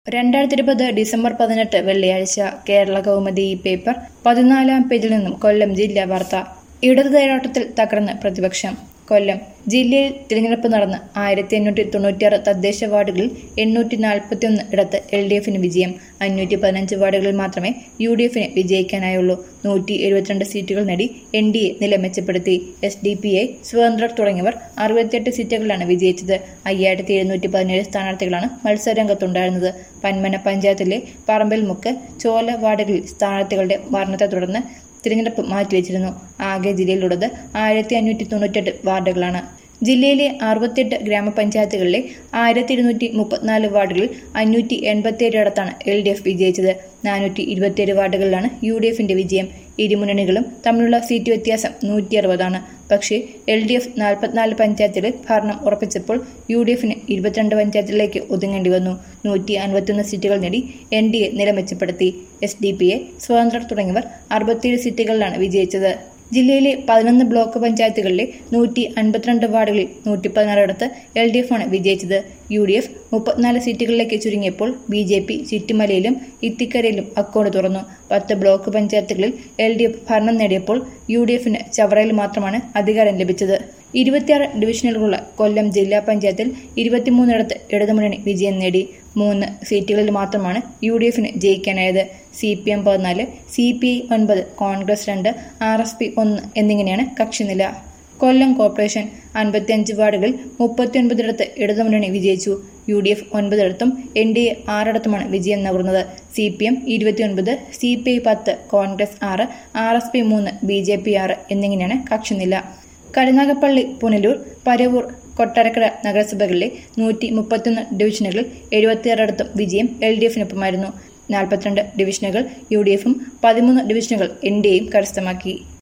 രണ്ടായിരത്തി ഇരുപത് ഡിസംബർ പതിനെട്ട് വെള്ളിയാഴ്ച കേരള കൗമുദി ഈ പേപ്പർ പതിനാലാം പേജിൽ നിന്നും കൊല്ലം ജില്ലാ വാർത്ത ഇടതു തേരോട്ടത്തിൽ തകർന്ന് പ്രതിപക്ഷം കൊല്ലം ജില്ലയിൽ തിരഞ്ഞെടുപ്പ് നടന്ന് ആയിരത്തി അഞ്ഞൂറ്റി തൊണ്ണൂറ്റിയാറ് തദ്ദേശ വാർഡുകളിൽ എണ്ണൂറ്റി നാൽപ്പത്തിയൊന്ന് ഇടത്ത് എൽ ഡി എഫിന് വിജയം അഞ്ഞൂറ്റി പതിനഞ്ച് വാർഡുകളിൽ മാത്രമേ യു ഡി എഫിന് വിജയിക്കാനായുള്ളൂ നൂറ്റി എഴുപത്തിരണ്ട് സീറ്റുകൾ നേടി എൻ ഡി എ നില മെച്ചപ്പെടുത്തി എസ് ഡി പി ഐ സ്വതന്ത്രർ തുടങ്ങിയവർ അറുപത്തിയെട്ട് സീറ്റുകളിലാണ് വിജയിച്ചത് അയ്യായിരത്തി എഴുന്നൂറ്റി പതിനേഴ് സ്ഥാനാർത്ഥികളാണ് മത്സരരംഗത്തുണ്ടായിരുന്നത് പന്മന പഞ്ചായത്തിലെ പറമ്പൽമുക്ക് ചോല വാർഡുകളിൽ സ്ഥാനാർത്ഥികളുടെ മരണത്തെ തുടർന്ന് തിരഞ്ഞെടുപ്പ് മാറ്റിവെച്ചിരുന്നു ആകെ ജില്ലയിലുള്ളത് ആയിരത്തി അഞ്ഞൂറ്റി തൊണ്ണൂറ്റെട്ട് വാർഡുകളാണ് ജില്ലയിലെ അറുപത്തിയെട്ട് ഗ്രാമപഞ്ചായത്തുകളിലെ ആയിരത്തി ഇരുന്നൂറ്റി മുപ്പത്തിനാല് വാർഡുകളിൽ അഞ്ഞൂറ്റി എൺപത്തിയേഴ് ഇടത്താണ് എൽ ഡി എഫ് വിജയിച്ചത് നാനൂറ്റി ഇരുപത്തിയേഴ് വാർഡുകളിലാണ് യു ഡി എഫിന്റെ വിജയം ഇരുമുന്നണികളും തമ്മിലുള്ള സീറ്റ് വ്യത്യാസം നൂറ്റി അറുപതാണ് പക്ഷേ എൽ ഡി എഫ് നാൽപ്പത്തിനാല് പഞ്ചായത്തുകളിൽ ഭരണം ഉറപ്പിച്ചപ്പോൾ യു ഡി എഫിന് ഇരുപത്തിരണ്ട് പഞ്ചായത്തിലേക്ക് ഒതുങ്ങേണ്ടി വന്നു നൂറ്റി അൻപത്തിയൊന്ന് സീറ്റുകൾ നേടി എൻ ഡി എ നില മെച്ചപ്പെടുത്തി എസ് ഡി പി എ സ്വതന്ത്രർ തുടങ്ങിയവർ അറുപത്തിയേഴ് സീറ്റുകളിലാണ് വിജയിച്ചത് ജില്ലയിലെ പതിനൊന്ന് ബ്ലോക്ക് പഞ്ചായത്തുകളിലെ നൂറ്റി അൻപത്തിരണ്ട് വാർഡുകളിൽ നൂറ്റി പതിനാറിടത്ത് എൽ ഡി എഫ് ആണ് വിജയിച്ചത് യു ഡി എഫ് മുപ്പത്തിനാല് സീറ്റുകളിലേക്ക് ചുരുങ്ങിയപ്പോൾ ബി ജെ പി ചിറ്റുമലയിലും ഇത്തിക്കരയിലും അക്കൗണ്ട് തുറന്നു പത്ത് ബ്ലോക്ക് പഞ്ചായത്തുകളിൽ എൽ ഡി എഫ് ഭരണം നേടിയപ്പോൾ യു ഡി എഫിന് ചവറയിൽ മാത്രമാണ് അധികാരം ലഭിച്ചത് ഇരുപത്തിയാറ് ഡിവിഷനുകളുള്ള കൊല്ലം ജില്ലാ പഞ്ചായത്തിൽ ഇരുപത്തിമൂന്നിടത്ത് ഇടതുമുന്നണി വിജയം നേടി മൂന്ന് സീറ്റുകളിൽ മാത്രമാണ് യു ഡി എഫിന് ജയിക്കാനായത് സി പി എം പതിനാല് സി പി ഐ ഒൻപത് കോൺഗ്രസ് രണ്ട് ആർ എസ് പി ഒന്ന് എന്നിങ്ങനെയാണ് കക്ഷിനില കൊല്ലം കോർപ്പറേഷൻ അൻപത്തിയഞ്ച് വാർഡുകളിൽ മുപ്പത്തിയൊൻപതിടത്ത് ഇടതുമുന്നണി വിജയിച്ചു യു ഡി എഫ് ഒൻപതിടത്തും എൻ ഡി എ ആറിടത്തുമാണ് വിജയം നകർന്നത് സി പി എം ഇരുപത്തിയൊൻപത് സി പി ഐ പത്ത് കോൺഗ്രസ് ആറ് ആർ എസ് പി മൂന്ന് ബി ജെ പി ആറ് എന്നിങ്ങനെയാണ് കക്ഷിനില കരുനാഗപ്പള്ളി പുനലൂർ പരവൂർ കൊട്ടാരക്കര നഗരസഭകളിലെ നൂറ്റി മുപ്പത്തൊന്ന് ഡിവിഷനുകളിൽ എഴുപത്തിയാറിടത്തും വിജയം എൽ ഡി എഫിനൊപ്പമായിരുന്നു നാൽപ്പത്തിരണ്ട് ഡിവിഷനുകൾ യു ഡി എഫും പതിമൂന്ന് ഡിവിഷനുകൾ എൻ ഡി എയും കരസ്ഥമാക്കി